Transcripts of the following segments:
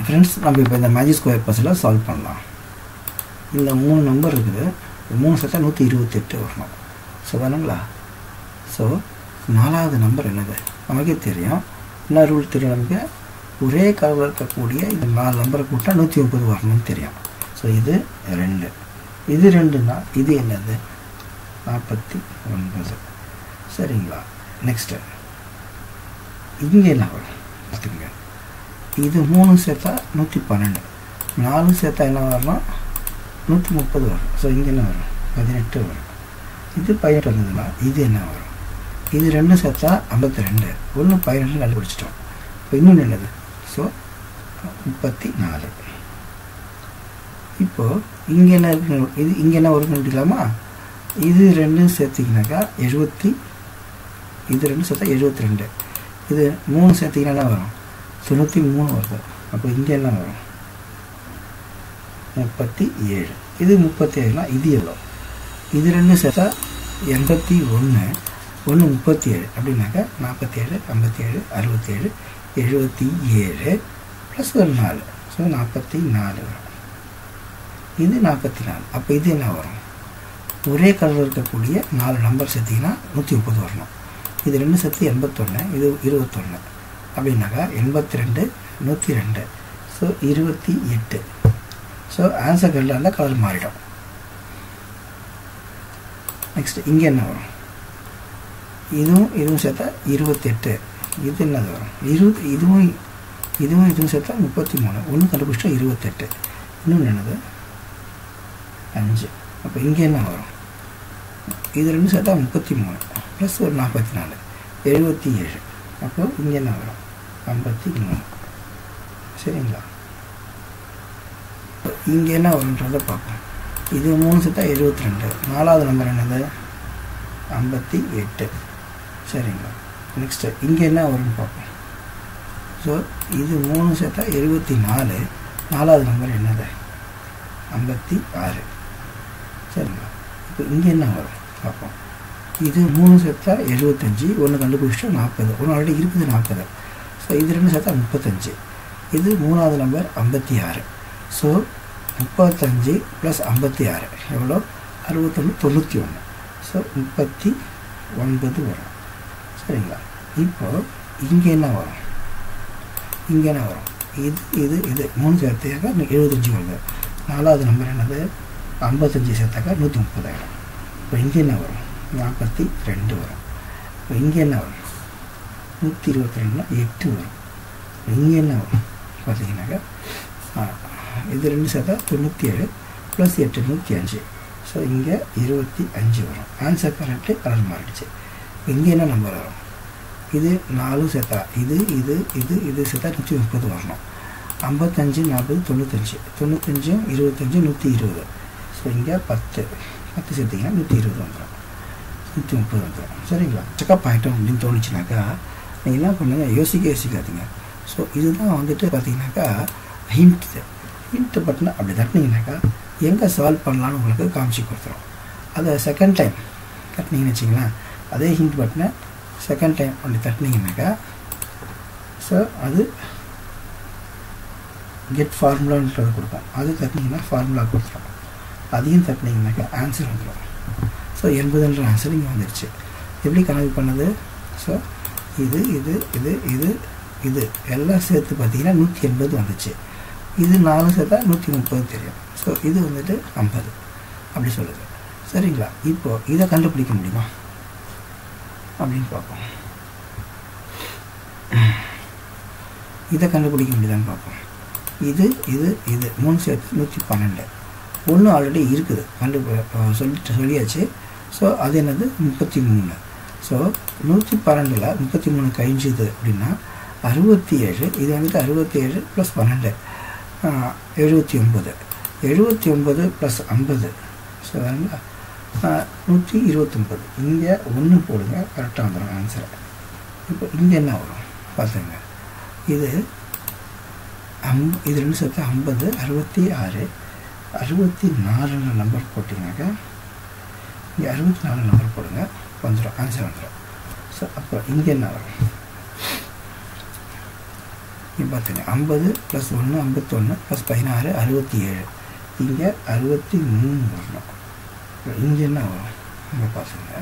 friends நம்ம இப்போ இந்த மேஜிக் ஸ்கொயர் பஸ்ஸில் சால்வ் பண்ணலாம் இந்த மூணு நம்பர் இருக்குது இந்த மூணு சேர்த்தா நூற்றி இருபத்தெட்டு வரணும் ஸோ தானுங்களா ஸோ நாலாவது நம்பர் என்னது நமக்கே தெரியும் என்ன ரூல் தெரியும் நமக்கு ஒரே கலரில் இருக்கக்கூடிய இந்த நாலு நம்பரை கூட்டா நூற்றி முப்பது வரணும்னு தெரியும் ஸோ இது ரெண்டு இது ரெண்டுன்னா இது என்னது நாற்பத்தி ஒன்பது சரிங்களா நெக்ஸ்ட்டு இங்கே என்ன வரும் பார்த்துக்கங்க இது மூணு சேர்த்தா நூற்றி பன்னெண்டு நாலு சேர்த்தா என்ன வரணும் நூற்றி முப்பது வரும் ஸோ இங்கே என்ன வரும் பதினெட்டு வரும் இது பதினெட்டு வந்ததுன்னா இது என்ன வரும் இது ரெண்டும் சேர்த்தா ஐம்பத்தி ரெண்டு ஒன்று பதினெட்டு கண்டுபிடிச்சிட்டோம் இப்போ இன்னொன்று என்னது ஸோ முப்பத்தி நாலு இப்போது இங்கே என்ன இருக்கு இது இங்கே என்ன வரும்னு கண்டுபிடிக்கலாமா இது ரெண்டும் சேர்த்திங்கனாக்கா எழுபத்தி இது ரெண்டும் சேர்த்தா எழுபத்தி ரெண்டு இது மூணு சேர்த்திங்கன்னா என்ன வரும் தொண்ணூற்றி மூணு வருது அப்போ இங்கே என்ன வரும் முப்பத்தி ஏழு இது முப்பத்தி ஏழுனா இது எவ்வளோ இது ரெண்டும் சேர்த்தா எண்பத்தி ஒன்று ஒன்று முப்பத்தி ஏழு அப்படின்னாக்கா நாற்பத்தி ஏழு ஐம்பத்தி ஏழு அறுபத்தி ஏழு எழுபத்தி ஏழு ப்ளஸ் ஒரு நாலு ஸோ நாற்பத்தி நாலு வரும் இது நாற்பத்தி நாலு அப்போ இது என்ன வரும் ஒரே கலரில் இருக்கக்கூடிய நாலு நம்பர் சேர்த்திங்கன்னா நூற்றி முப்பது வரணும் இது ரெண்டு சேர்த்து எண்பத்தொன்று இது இருபத்தொன்று அப்படின்னாக்கா எண்பத்தி ரெண்டு நூற்றி ரெண்டு ஸோ இருபத்தி எட்டு ஸோ ஆன்சர் கரெக்டாக இருந்தால் கலர் மாறிடும் நெக்ஸ்ட் இங்கே என்ன வரும் இதுவும் இதுவும் சேர்த்தா இருபத்தெட்டு இது என்னது வரும் இருபது இதுவும் இதுவும் இதுவும் சேர்த்தா முப்பத்தி மூணு ஒன்று கண்டுபிடிச்சா இருபத்தெட்டு இன்னொன்று என்னது அஞ்சு அப்போ இங்கே என்ன வரும் இது ரெண்டு சேர்த்தா முப்பத்தி மூணு ப்ளஸ் ஒரு நாற்பத்தி நாலு எழுபத்தி ஏழு அப்போ இங்கே என்ன வரும் ஐம்பத்தி மூணு சரிங்களா இங்கே என்ன வரும்ன்றதை பார்ப்போம் இது மூணு சேர்த்தா எழுபத்தி ரெண்டு நாலாவது நம்பர் என்னது ஐம்பத்தி எட்டு சரிங்களா நெக்ஸ்ட்டு இங்கே என்ன வரும்னு பார்ப்போம் ஸோ இது மூணு சேர்த்தா எழுபத்தி நாலு நாலாவது நம்பர் என்னது ஐம்பத்தி ஆறு சரிங்களா இப்போ இங்கே என்ன வரும் பார்ப்போம் இது மூணு சேர்த்தா எழுபத்தஞ்சி ஒன்று கண்டுபிடிச்சா நாற்பது ஒன்று ஆல்ரெடி இருக்குது நாற்பது ஸோ இது ரெண்டு சேர்த்தா முப்பத்தஞ்சு இது மூணாவது நம்பர் ஐம்பத்தி ஆறு ஸோ முப்பத்தஞ்சு ப்ளஸ் ஐம்பத்தி ஆறு எவ்வளோ அறுபத்தொன்று தொண்ணூற்றி ஒன்று ஸோ முப்பத்தி ஒன்பது வரும் சரிங்களா இப்போது இங்கே என்ன வரும் இங்கே என்ன வரும் இது இது இது மூணு சேர்த்தாக்கா எழுபத்தஞ்சி வருது நாலாவது நம்பர் என்னது ஐம்பத்தஞ்சு சேர்த்தாக்கா நூற்றி முப்பதாயிரம் இப்போ இங்கே என்ன வரும் நாற்பத்தி ரெண்டு வரும் இப்போ இங்கே என்ன வரும் நூற்றி இருபத்தி ரெண்டுனா எட்டு வரும் இங்கே என்ன வரும் பார்த்தீங்கன்னாக்கா இது ரெண்டு சேர்த்தா தொண்ணூற்றி ஏழு ப்ளஸ் எட்டு நூற்றி அஞ்சு ஸோ இங்கே இருபத்தி அஞ்சு வரும் ஆன்சர் கரெக்டு கலர் மாறிடுச்சு இங்கே என்ன நம்பர் வரும் இது நாலு சேர்த்தா இது இது இது இது சேர்த்தா நூற்றி முப்பது வரணும் ஐம்பத்தஞ்சு நாற்பது தொண்ணூத்தஞ்சு தொண்ணூத்தஞ்சும் இருபத்தஞ்சு நூற்றி இருபது ஸோ இங்கே பத்து பத்து சேர்த்திங்கன்னா நூற்றி இருபது வந்துடும் நூற்றி முப்பது வந்துடும் சரிங்களா செக்கப் ஆகிட்டோம் அப்படின்னு தோணுச்சுனாக்கா நீங்கள் என்ன பண்ணுங்கள் யோசிக்க யோசிக்காதீங்க ஸோ இதுதான் வந்துட்டு பார்த்தீங்கன்னாக்கா ஹிண்ட் ஹிண்ட் பட்டனை அப்படி தட்டினீங்கனாக்கா எங்கே சால்வ் பண்ணலான்னு உங்களுக்கு காமிச்சு கொடுத்துரும் அதை செகண்ட் டைம் தட்டினீங்கன்னு வச்சிங்களேன் அதே ஹிண்ட் பட்டனை செகண்ட் டைம் அப்படி தட்டினீங்கனாக்கா ஸோ அது கெட் ஃபார்முலான்றது கொடுக்கும் அது தட்டினீங்கன்னா ஃபார்முலா கொடுத்துரும் அதையும் தட்டினீங்கனாக்கா ஆன்சர் வந்துடும் ஸோ எண்பதுன்ற ஆன்சர் இங்கே வந்துடுச்சு எப்படி கணக்கு பண்ணது ஸோ இது இது இது இது இது எல்லாம் சேர்த்து பார்த்தீங்கன்னா நூற்றி எண்பது வந்துச்சு இது நாலு சேர்த்தா நூற்றி முப்பது தெரியும் ஸோ இது வந்துட்டு ஐம்பது அப்படி சொல்லுது சரிங்களா இப்போது இதை கண்டுபிடிக்க முடியுமா அப்படின்னு பார்ப்போம் இதை கண்டுபிடிக்க முடியுதான்னு பார்ப்போம் இது இது இது மூணு சேர்த்து நூற்றி பன்னெண்டு ஒன்று ஆல்ரெடி இருக்குது கண்டு சொல்லிட்டு சொல்லியாச்சு ஸோ அது என்னது முப்பத்தி மூணு ஸோ நூற்றி பன்னெண்டில் முப்பத்தி மூணு கழிஞ்சுது அப்படின்னா அறுபத்தி ஏழு இது வந்துட்டு அறுபத்தி ஏழு ப்ளஸ் பன்னெண்டு எழுபத்தி ஒம்பது எழுபத்தி ஒம்பது ப்ளஸ் ஐம்பது ஸோ அதனால் நூற்றி இருபத்தொம்பது இங்கே ஒன்று போடுங்க கரெக்டாக வந்துடும் ஆன்சர் இப்போ இங்கே என்ன வரும் பார்த்துங்க இது அம் இது ரெண்டு சேர்த்து ஐம்பது அறுபத்தி ஆறு அறுபத்தி நாலுன்ற நம்பர் போட்டிங்கனாக்கா இங்கே அறுபத்தி நாலு நம்பர் போடுங்க வந்துடும் ஆன்சர் வந்துடும் ஸோ அப்போ இங்கே என்ன வரும் இங்கே பார்த்துங்க ஐம்பது ப்ளஸ் ஒன்று ஐம்பத்தொன்று ப்ளஸ் பதினாறு அறுபத்தி ஏழு இங்கே அறுபத்தி மூணு வரணும் இங்கே என்ன வரும் இங்கே பார்த்துங்க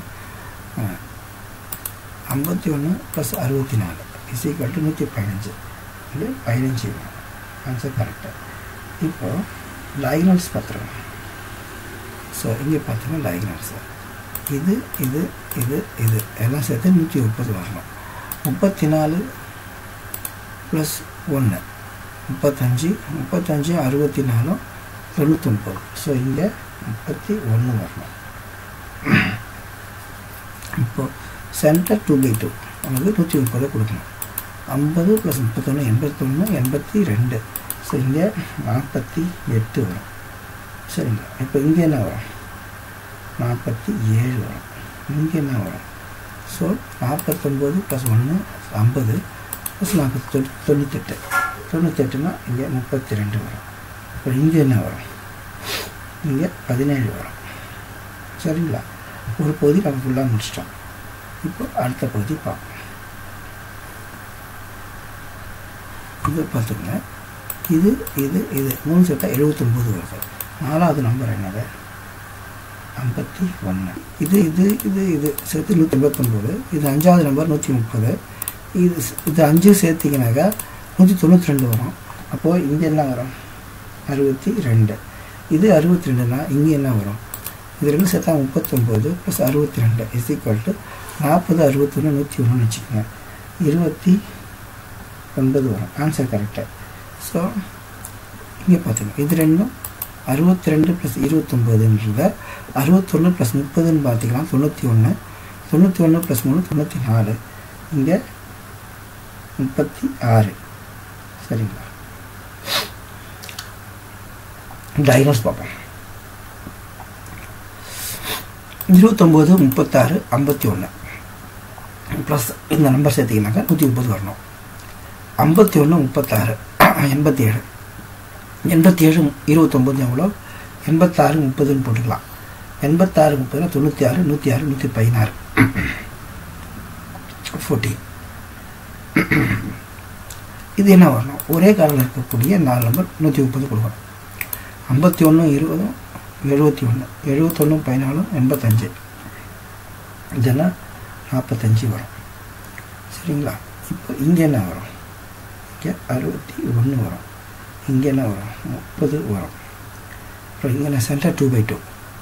ஐம்பத்தி ஒன்று ப்ளஸ் அறுபத்தி நாலு இஸ் ஈக்குவல் டு நூற்றி பதினஞ்சு இங்கே பதினஞ்சு வரும் ஆன்சர் கரெக்டாக இப்போது லைனல்ஸ் பார்த்துருங்க ஸோ இங்கே பார்த்தீங்கன்னா லைனல்ஸ் இது இது இது இது எல்லாம் சேர்த்து நூற்றி முப்பது வரணும் முப்பத்தி நாலு ப்ளஸ் ஒன்று முப்பத்தஞ்சு முப்பத்தஞ்சு அறுபத்தி நாலும் தொண்ணூத்தொம்பது ஸோ இங்கே முப்பத்தி ஒன்று வரணும் இப்போது சென்டர் டூ பை டூ நமக்கு நூற்றி முப்பது கொடுக்கணும் ஐம்பது ப்ளஸ் முப்பத்தொன்று எண்பத்தொன்று எண்பத்தி ரெண்டு ஸோ இங்கே நாற்பத்தி எட்டு வரும் சரிங்களா இப்போ இங்கே என்ன வரும் நாற்பத்தி ஏழு வரும் இங்கே என்ன வரும் ஸோ நாற்பத்தொம்போது ப்ளஸ் ஒன்று ஐம்பது ப்ளஸ் நாற்பத்தி தொண்ணூ தொண்ணூத்தெட்டு தொண்ணூத்தெட்டுனா இங்கே முப்பத்தி ரெண்டு வரும் இப்போ இங்கே என்ன வரும் இங்கே பதினேழு வரும் சரிங்களா ஒரு பகுதி நம்ம ஃபுல்லாக முடிச்சிட்டோம் இப்போ அடுத்த பகுதி பார்ப்போம் இது பார்த்துங்க இது இது இது மூணு சேர்த்தா எழுபத்தொம்போது வருது நாலாவது நம்பர் என்னது ஐம்பத்தி ஒன்று இது இது இது இது சேர்த்து நூற்றி எண்பத்தொம்போது இது அஞ்சாவது நம்பர் நூற்றி முப்பது இது இது அஞ்சு சேர்த்திங்கனாக்கா நூற்றி தொண்ணூற்றி ரெண்டு வரும் அப்போது இங்கே என்ன வரும் அறுபத்தி ரெண்டு இது அறுபத்தி ரெண்டுனா இங்கே என்ன வரும் இது ரெண்டு சேர்த்தா முப்பத்தொம்போது ப்ளஸ் அறுபத்தி ரெண்டு இஸ் ஈக்குவல் டு நாற்பது அறுபத்தொன்று நூற்றி ஒன்றுன்னு வச்சுக்கோங்க இருபத்தி ஒன்பது வரும் ஆன்சர் கரெக்டாக ஸோ இங்கே பார்த்துங்க இது ரெண்டும் அறுபத்தி ரெண்டு ப்ளஸ் இருபத்தொம்போதுன்றத அறுபத்தொன்று ப்ளஸ் முப்பதுன்னு பார்த்திங்கன்னா தொண்ணூற்றி ஒன்று தொண்ணூற்றி ஒன்று ப்ளஸ் மூணு தொண்ணூற்றி நாலு இங்கே முப்பத்தி ஆறு சரிங்களா டைனோஸ் பார்ப்போம் இருபத்தொம்போது முப்பத்தாறு ஐம்பத்தி ஒன்று ப்ளஸ் இந்த நம்பர் சேர்த்திங்கனாக்கா நூற்றி முப்பது வரணும் ஐம்பத்தி ஒன்று முப்பத்தாறு எண்பத்தி ஏழு எண்பத்தி ஏழு இருபத்தொம்போது எவ்வளோ எண்பத்தாறு முப்பதுன்னு போட்டுக்கலாம் எண்பத்தாறு முப்பதுனா தொண்ணூற்றி ஆறு நூற்றி ஆறு நூற்றி பதினாறு ஃபோர்டீன் இது என்ன வரணும் ஒரே காலில் இருக்கக்கூடிய நாலு நம்பர் நூற்றி முப்பது கொடுக்கணும் ஐம்பத்தி ஒன்று இருபதும் எழுபத்தி ஒன்று எழுபத்தொன்று பதினாலும் எண்பத்தஞ்சு இதெல்லாம் நாற்பத்தஞ்சு வரும் சரிங்களா இப்போ இங்கே என்ன வரும் இங்கே அறுபத்தி ஒன்று வரும் இங்கே என்ன வரும் முப்பது வரும் அப்புறம் இங்கே நான் சென்டர் டூ பை டூ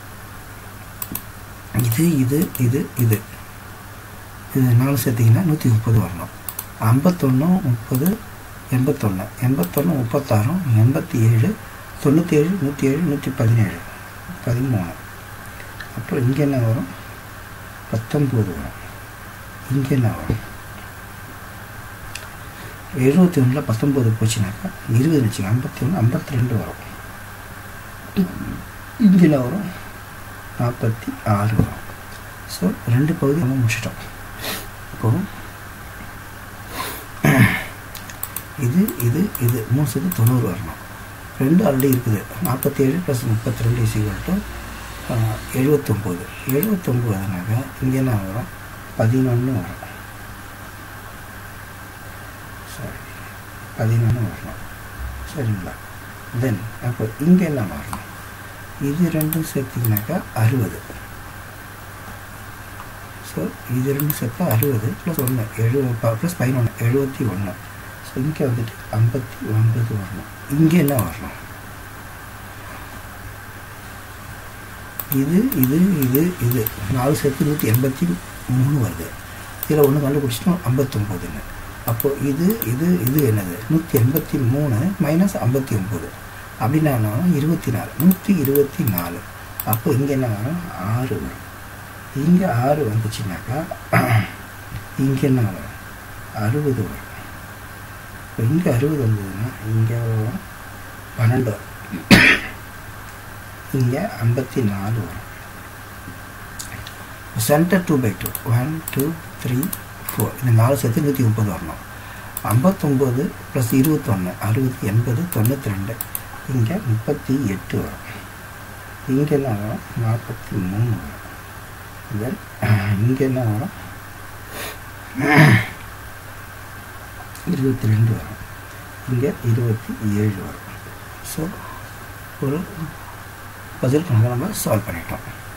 இது இது இது இது இது நாலு சேர்த்திங்கன்னா நூற்றி முப்பது வரணும் ஐம்பத்தொன்று முப்பது எண்பத்தொன்று எண்பத்தொன்று முப்பத்தாறும் எண்பத்தி ஏழு தொண்ணூற்றி ஏழு நூற்றி ஏழு நூற்றி பதினேழு பதிமூணு அப்புறம் இங்கே என்ன வரும் பத்தொம்போது வரும் இங்கே என்ன வரும் எழுபத்தி ஒன்றில் பத்தொம்போது போச்சுனாக்கா இருபது வச்சுங்க ஐம்பத்தி ஒன்று ஐம்பத்தி ரெண்டு வரும் இங்கே என்ன வரும் நாற்பத்தி ஆறு வரும் ஸோ ரெண்டு பகுதி நம்ம முடிச்சிட்டோம் இப்போது இது இது இது மூணு சேர்த்து தொண்ணூறு வரணும் ரெண்டு ஆல்ரெடி இருக்குது நாற்பத்தி ஏழு ப்ளஸ் முப்பத்தி ரெண்டு இசிகல் டு எழுபத்தொம்போது எழுபத்தொம்போதுனாக்கா இங்கே என்ன வரும் பதினொன்று வரும் சாரி பதினொன்று வரணும் சரிங்களா தென் அப்போ இங்கே என்ன வரணும் இது ரெண்டும் சேர்த்திங்கனாக்கா அறுபது ஸோ இது ரெண்டும் சேர்த்தா அறுபது ப்ளஸ் ஒன்று எழுபது ப்ளஸ் பதினொன்று எழுபத்தி ஒன்று ஸோ இங்கே வந்துட்டு ஐம்பத்தி ஒன்பது வரணும் இங்கே என்ன வரணும் இது இது இது இது நாலு சேர்த்து நூற்றி எண்பத்தி மூணு வருது இதில் ஒன்று கண்டுபிடிச்சிட்டோம் ஐம்பத்தொம்போதுன்னு அப்போது இது இது இது என்னது நூற்றி எண்பத்தி மூணு மைனஸ் ஐம்பத்தி ஒம்பது அப்படின்னா இருபத்தி நாலு நூற்றி இருபத்தி நாலு அப்போ இங்கே என்ன வரும் ஆறு வரும் இங்கே ஆறு வந்துச்சுனாக்கா இங்கே என்ன வரும் அறுபது வரும் இப்போ இங்கே அறுபது வந்ததுன்னா இங்கே வரும் பன்னெண்டு வரும் இங்கே ஐம்பத்தி நாலு வரும் centre two by two one two three four இந்த நாலு சேர்த்து நூற்றி முப்பது வரணும் ஐம்பத்தொம்போது ப்ளஸ் இருபத்தொன்று அறுபது எண்பது தொண்ணூற்றி ரெண்டு இங்கே முப்பத்தி எட்டு வரும் இங்கே என்ன வரும் நாற்பத்தி மூணு வரும் தென் இங்கே என்ன வரும் இருபத்தி ரெண்டு வரும் இங்கே இருபத்தி ஏழு வரும் ஸோ ஒரு பஜல் கணக்கை நம்ம சால்வ் பண்ணிட்டோம்